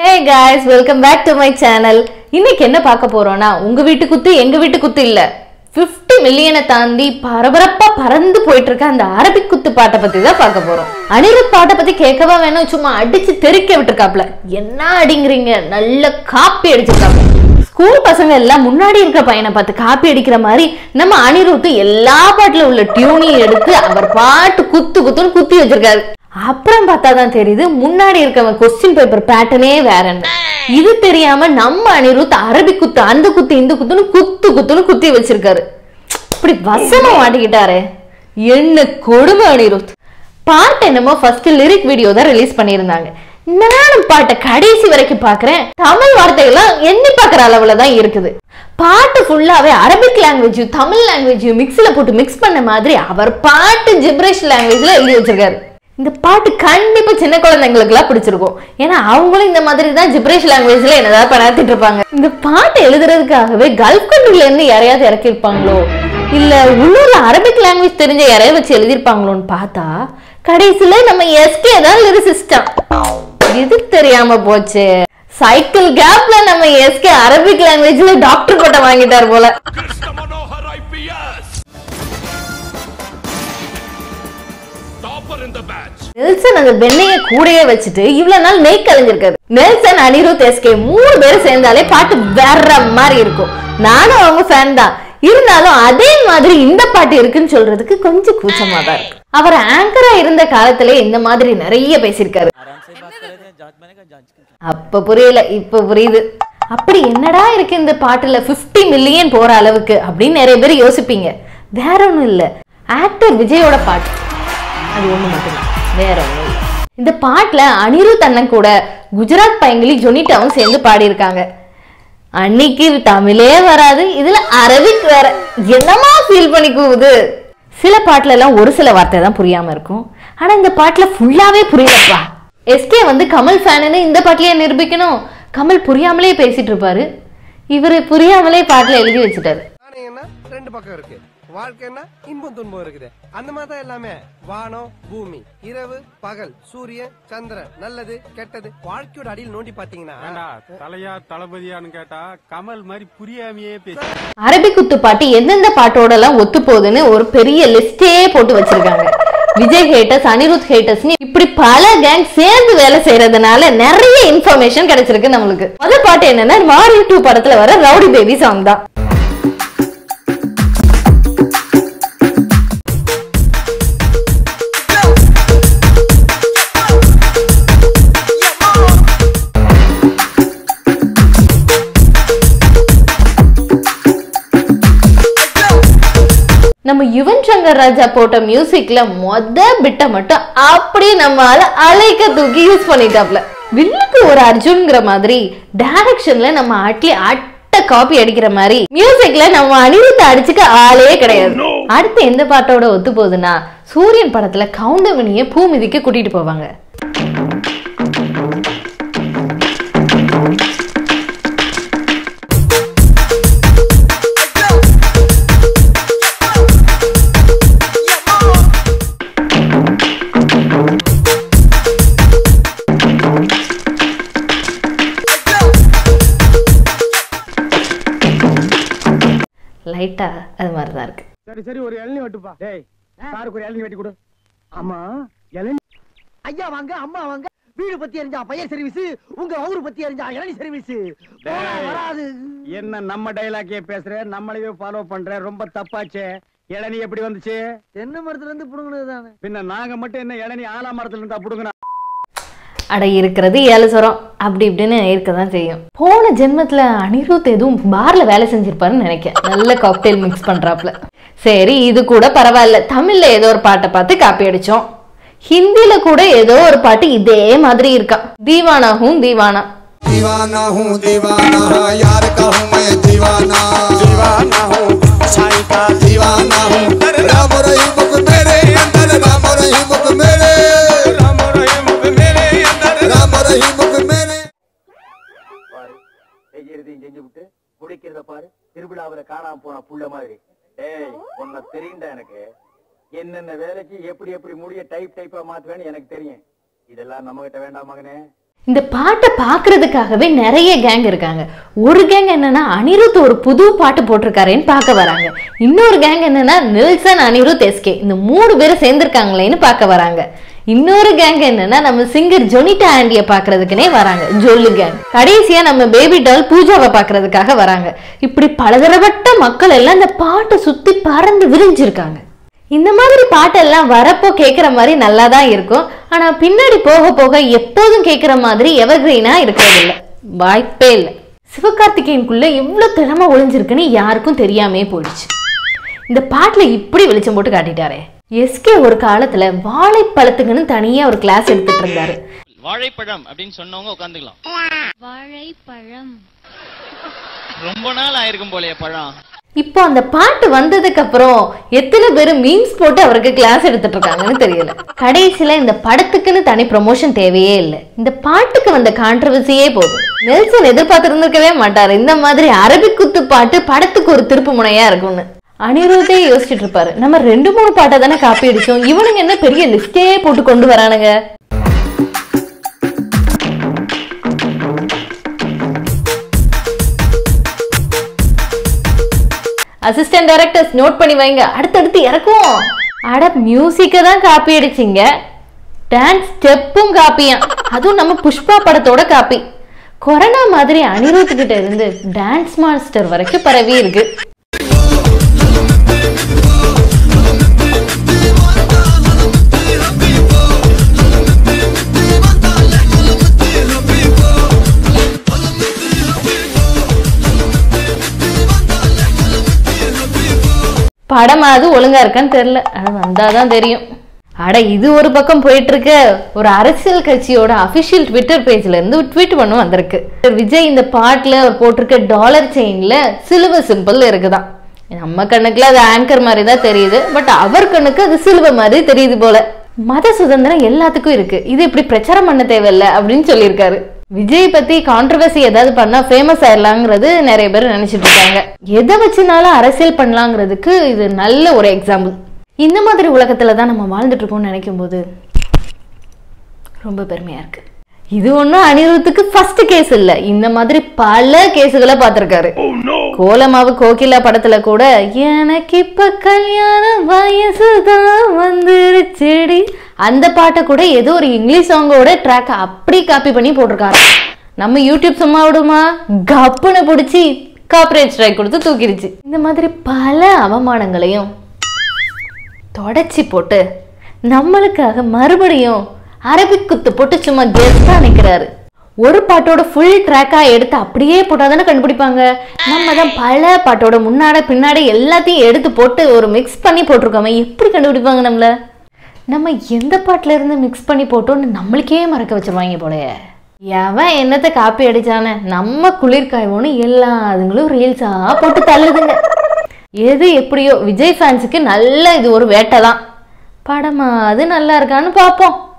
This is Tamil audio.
Hey guys welcome back to my channel இன்னைக்கு என்ன பார்க்க போறோம்னா உங்க வீட்டு குத்து எங்க வீட்டு குத்து இல்ல 50 மில்லியனை தாண்டி பரபரப்பா பறந்து போயிட்டு இருக்க அந்த அரபிக் குத்து பாட்டை பத்தி தான் பார்க்க போறோம் அனிருத் பாட்டை பத்தி கேட்கவா வேணும் சும்மா அடிச்சு தெறிக்க விட்டுருக்காப்ல என்ன அடிங்கிறீங்க நல்ல காப்பி அடிச்சிருக்காப்ல ஸ்கூல் பசங்க எல்லாம் முன்னாடி இருக்கிற பையனை பார்த்து காப்பி அடிக்கிற மாதிரி நம்ம அனிருத் எல்லா பாட்டுல உள்ள டியூனையும் எடுத்து அவர் பாட்டு குத்து குத்துன்னு குத்தி வச்சிருக்காரு அப்புறம் பார்த்தா தான் தெரியுது முன்னாடி இருக்கவன் கொஸ்டின் பேப்பர் பேட்டர்னே வேறன்னு இது தெரியாம நம்ம அனிருத் அரபி குத்து அந்த குத்து இந்த குத்துன்னு குத்து குத்துன்னு குத்தி வச்சிருக்காரு இப்படி வசமா மாட்டிக்கிட்டாரே என்ன கொடுமை அனிருத் பாட்டு என்னமோ ஃபர்ஸ்ட் லிரிக் வீடியோ தான் ரிலீஸ் பண்ணியிருந்தாங்க நானும் பாட்டை கடைசி வரைக்கும் பார்க்கறேன் தமிழ் வார்த்தைகள்லாம் எண்ணி பார்க்குற அளவுல தான் இருக்குது பாட்டு ஃபுல்லாவே அரபிக் லாங்குவேஜும் தமிழ் லாங்குவேஜையும் மிக்ஸில் போட்டு மிக்ஸ் பண்ண மாதிரி அவர் பாட்டு ஜிப்ரேஷ் லாங்குவேஜ்ல எழுதி வச்சிருக்காரு இந்த பாட்டு கண்டிப்பா சின்ன குழந்தைங்களுக்குலாம் பிடிச்சிருக்கும் ஏன்னா அவங்களும் இந்த மாதிரி தான் ஜிப்ரேஷ் லாங்குவேஜ்ல என்னதான் பணாத்திட்டு இருப்பாங்க இந்த பாட்டு எழுதுறதுக்காகவே கல்ஃப் கண்ட்ரில இருந்து யாரையாவது இறக்கியிருப்பாங்களோ இல்ல உள்ளூர்ல அரபிக் லாங்குவேஜ் தெரிஞ்ச யாரையாவது வச்சு எழுதியிருப்பாங்களோன்னு பார்த்தா கடைசியில நம்ம எஸ்கே தான் லிரிசிஸ்டம் இது தெரியாம போச்சு சைக்கிள் கேப்ல நம்ம எஸ்கே அரபிக் லாங்குவேஜ்ல டாக்டர் பட்டம் வாங்கிட்டார் போல Krishna Manohar IPS. Topper in the batch. Nelson அந்த பெண்ணைய கூடயே வச்சுட்டு இவ்வளவு நாள் நெய் கலைஞ்சிருக்காரு நெல்சன் அனிருத் எஸ்கே மூணு பேரும் சேர்ந்தாலே பாட்டு வேற மாதிரி இருக்கும் நானும் அவங்க ஃபேன் தான் இருந்தாலும் அதே மாதிரி இந்த பாட்டு இருக்குன்னு சொல்றதுக்கு கொஞ்சம் கூச்சமா தான் இருக்கு அவர் ஆங்கரா இருந்த காலத்திலே இந்த மாதிரி நிறைய பேசியிருக்காரு அப்ப புரியல இப்ப புரியுது அப்படி என்னடா இருக்கு இந்த பாட்டுல 50 மில்லியன் போற அளவுக்கு அப்படின்னு நிறைய பேர் யோசிப்பீங்க வேற ஒண்ணும் இல்ல ஆக்டர் விஜயோட பாட்டு அது ஒண்ணு மட்டும்தான் வேற ஒண்ணும் இல்ல இந்த பாட்டுல அனிருத் அண்ணன் கூட குஜராத் பையங்களி ஜொனிட்டாவும் சேர்ந்து பாடியிருக்காங்க அன்னைக்கு தமிழே வராது இதுல அரபிக் வேற என்னமா ஃபீல் பண்ணி கூவுது சில பாட்டுல எல்லாம் ஒரு சில வார்த்தை தான் புரியாம இருக்கும் ஆனா இந்த பாட்டுல ஃபுல்லாவே புரியலப்பா எஸ்கே வந்து கமல் ஃபேனுன்னு இந்த பாட்டிலேயே நிரூபிக்கணும் கமல் புரியாமலே பேசிட்டு இருப்பாரு இவரு புரியாமலே பாட்டுல எழுதி வச்சுட்டாரு நாணயம்னா ரெண்டு பக்கம் இருக்கு வாழ்க்கைன்னா இன்பம் துன்பம் இருக்குது அந்த மாதிரி தான் எல்லாமே வானம் பூமி இரவு பகல் சூரியன் சந்திரன் நல்லது கெட்டது வாழ்க்கையோட அடியில் நோண்டி பாத்தீங்கன்னா ஏண்டா தலையா தளபதியான்னு கேட்டா கமல் மாதிரி புரியாமையே பேசி அரபிக் குத்து பாட்டு எந்தெந்த பாட்டோட எல்லாம் ஒத்து போகுதுன்னு ஒரு பெரிய லிஸ்டே போட்டு வச்சிருக்காங்க விஜய் ஹேட்டர்ஸ் அனிருத் ஹேட்டர்ஸ்னு இப்படி பல கேங் சேர்ந்து வேலை செய்யறதுனால நிறைய இன்ஃபர்மேஷன் கிடைச்சிருக்கு நம்மளுக்கு முதல் பாட்டு என்னன்னா மாரி டூ படத்துல வர ரவுடி பேபி சாங் தான் நம்ம யுவன் சங்கர் ராஜா போட்ட மியூசிக்ல மொத பிட்ட மட்டும் அப்படியே நம்மால அலைக்க தூக்கி யூஸ் பண்ணிட்டாப்ல வில்லுக்கு ஒரு அர்ஜுன்ங்கிற மாதிரி டைரக்ஷன்ல நம்ம அட்லி அட்ட காப்பி அடிக்கிற மாதிரி மியூசிக்ல நம்ம அனிருத்த அடிச்சுக்க ஆளே கிடையாது அடுத்து எந்த பாட்டோட ஒத்து போகுதுன்னா சூரியன் படத்துல கவுண்டமணிய பூ மிதிக்க கூட்டிட்டு போவாங்க லைட்டா அது மாதிரி தான் இருக்கு சரி சரி ஒரு இளநீ வெட்டுப்பா டேய் சாருக்கு ஒரு இளநீ வெட்டி கொடு ஆமா இளநீ ஐயா வாங்க அம்மா வாங்க வீடு பத்தி எரிஞ்சா பையன் சர்வீஸ் உங்க ஊரு பத்தி எரிஞ்சா இளநீ சர்வீஸ் வராது என்ன நம்ம டைலாக்கே பேசுற நம்மளையே ஃபாலோ பண்ற ரொம்ப தப்பாச்சே இளநீ எப்படி வந்துச்சு தென்னை மரத்துல இருந்து புடுங்கினது தானே பின்ன நாங்க மட்டும் என்ன இளநீ ஆலா மரத்துல இருந்தா புடுங்கினா அட இருக்கிறது ஏழு சொரம் அப்படி இப்படின்னு இருக்க தான் செய்யும் போன ஜென்மத்துல அனிருத் எதுவும் பார்ல வேலை செஞ்சிருப்பாருன்னு நினைக்கிறேன் நல்ல காக்டெயில் மிக்ஸ் பண்றாப்ல சரி இது கூட பரவாயில்ல தமிழ்ல ஏதோ ஒரு பாட்டை பார்த்து காப்பி அடிச்சோம் ஹிந்தில கூட ஏதோ ஒரு பாட்டு இதே மாதிரி இருக்கா தீவானா ஹூம் தீவானா दीवाना हूँ दीवाना यार का हूँ मैं दीवाना दीवाना हूँ साई का दीवाना हूँ राम रहीम को मेरे अंदर राम रहीम को मेरे राम रहीम को मेरे अंदर राम रहीम को मेरे பாரு செய்யறதையும் செஞ்சு விட்டு குடிக்கிறத பாரு திருவிழாவுல காணாம போன புள்ள மாதிரி ஏய் உன்னை தெரியும்டா எனக்கு என்னென்ன வேலைக்கு எப்படி எப்படி முடிய டைப் டைப்பா மாத்துவேன்னு எனக்கு தெரியும் இதெல்லாம் நம்ம கிட்ட வேண்டாம் மகனே இந்த பாட்டை பார்க்கறதுக்காகவே நிறைய கேங் இருக்காங்க ஒரு கேங் என்னன்னா அனிருத் ஒரு புது பாட்டு போட்டிருக்காரேன்னு பார்க்க வராங்க இன்னொரு கேங் என்னன்னா நில்சன் அனிருத் எஸ்கே இந்த மூணு பேரும் சேர்ந்திருக்காங்களேன்னு பார்க்க வராங்க இன்னொரு கேங் என்னன்னா நம்ம சிங்கர் ஜொனிட்டா ஆண்டிய பாக்குறதுக்குனே வராங்க ஜொல்லு கேங் கடைசியா நம்ம பேபி டால் பூஜாவை பாக்குறதுக்காக வராங்க இப்படி பலதரப்பட்ட மக்கள் எல்லாம் இந்த பாட்டை சுத்தி பறந்து விரிஞ்சிருக்காங்க இந்த மாதிரி பாட்டெல்லாம் வரப்போ கேட்குற மாதிரி நல்லா தான் இருக்கும் ஆனா பின்னாடி போக போக எப்போதும் கேட்குற மாதிரி எவர்கிரீனா இருக்கிறது இல்ல வாய்ப்பே இல்லை சிவகார்த்திகேயனுக்குள்ள எவ்வளவு திறமை ஒளிஞ்சிருக்குன்னு யாருக்கும் தெரியாமே போயிடுச்சு இந்த பாட்டுல இப்படி வெளிச்சம் போட்டு காட்டிட்டாரே எஸ்கே ஒரு காலத்துல வாழைப்பழத்துக்குன்னு தனியா ஒரு கிளாஸ் எடுத்துட்டு இருந்தாரு வாழைப்பழம் அப்படின்னு சொன்னவங்க உட்காந்துக்கலாம் வாழைப்பழம் ரொம்ப நாள் ஆயிருக்கும் போலயே பழம் இப்போ அந்த பாட்டு வந்ததுக்கு அப்புறம் எத்தனை பேர் மீம்ஸ் போட்டு அவருக்கு கிளாஸ் எடுத்துட்டு இருக்காங்கன்னு தெரியல கடைசியில இந்த படத்துக்குன்னு தனி ப்ரமோஷன் தேவையே இல்லை இந்த பாட்டுக்கு வந்த கான்ட்ரவர்சியே போதும் நெல்சன் எதிர்பார்த்திருந்திருக்கவே மாட்டாரு இந்த மாதிரி அரபிக் குத்து பாட்டு படத்துக்கு ஒரு திருப்பு முனையா இருக்கும்னு அனிருத்தே யோசிச்சுட்டு இருப்பாரு நம்ம ரெண்டு மூணு பாட்டை தானே காப்பி அடிச்சோம் இவனுங்க என்ன பெரிய லிஸ்டே போட்டு கொண்டு வரானுங்க அசிஸ்டன்ட் டைரக்டர்ஸ் நோட் பண்ணி வைங்க அடுத்தடுத்து இறக்குவோம் அட மியூசிக்கை தான் காப்பி அடிச்சிங்க டான்ஸ் ஸ்டெப்பும் காப்பியா அதுவும் நம்ம புஷ்பா படத்தோட காப்பி கொரோனா மாதிரி அனிருத் கிட்ட இருந்து டான்ஸ் மாஸ்டர் வரைக்கும் பரவி இருக்கு படமாவது ஒழுங்கா இருக்கான்னு தெரியல ஆனா வந்தாதான் தெரியும் அட இது ஒரு பக்கம் போயிட்டு இருக்க ஒரு அரசியல் கட்சியோட அபிஷியல் ட்விட்டர் பேஜ்ல இருந்து ஒரு ட்வீட் பண்ண வந்திருக்கு விஜய் இந்த பாட்டுல அவர் போட்டிருக்க டாலர் செயின்ல சிலுவை சிம்பிள் இருக்குதான் நம்ம கண்ணுக்குல அது ஆங்கர் மாதிரி தான் தெரியுது பட் அவர் கண்ணுக்கு அது சிலுவை மாதிரி தெரியுது போல மத சுதந்திரம் எல்லாத்துக்கும் இருக்கு இது இப்படி பிரச்சாரம் பண்ண தேவையில்ல அப்படின்னு சொல்லியிருக்காரு விஜய் பத்தி கான்ட்ரவர்சி ஏதாவது பண்ணா ஃபேமஸ் ஆயிடலாங்கிறது நிறைய பேர் நினைச்சிட்டு இருக்காங்க எதை வச்சுனாலும் அரசியல் பண்ணலாங்கிறதுக்கு இது நல்ல ஒரு எக்ஸாம்பிள் இந்த மாதிரி உலகத்துல தான் நம்ம வாழ்ந்துட்டு இருக்கோம்னு நினைக்கும் போது ரொம்ப பெருமையா இருக்கு இது ஒண்ணும் அனிருத்துக்கு ஃபர்ஸ்ட் கேஸ் இல்ல இந்த மாதிரி பல கேஸுகளை பார்த்திருக்காரு கோலமாவு கோகிலா படத்துல கூட எனக்கு இப்ப கல்யாண வயசுதான் வந்துருச்சுடி அந்த பாட்டை கூட ஏதோ ஒரு இங்கிலீஷ் சாங்கோட ட்ராக் அப்படி காப்பி பண்ணி போட்டிருக்காரு நம்ம யூடியூப் சும்மா விடுமா கப்புன்னு பிடிச்சி காப்பரேட் ஸ்ட்ரைக் கொடுத்து தூக்கிடுச்சு இந்த மாதிரி பல அவமானங்களையும் தொடச்சி போட்டு நம்மளுக்காக மறுபடியும் அரபிக் குத்து போட்டு சும்மா கெஸ்டா நிக்கிறாரு ஒரு பாட்டோட ஃபுல் ட்ராக்கா எடுத்து அப்படியே போட்டாதானே கண்டுபிடிப்பாங்க நம்ம தான் பல பாட்டோட முன்னாடி பின்னாடி எல்லாத்தையும் எடுத்து போட்டு ஒரு மிக்ஸ் பண்ணி போட்டிருக்கோமே எப்படி கண்டுபிடிப்பாங்க நம்மள நம்ம எந்த பாட்டுல இருந்து மிக்ஸ் பண்ணி போட்டோம்னு நம்மளுக்கே மறக்க வச்சிருவாங்க போலயே எவன் என்னத்தை காப்பி அடிச்சானே நம்ம குளிர்காய்வோன்னு எல்லா அதுங்களும் ரீல்ஸா போட்டு தள்ளுதுங்க எது எப்படியோ விஜய் ஃபேன்ஸுக்கு நல்ல இது ஒரு வேட்டை தான் படமா அது நல்லா இருக்கான்னு பார்ப்போம்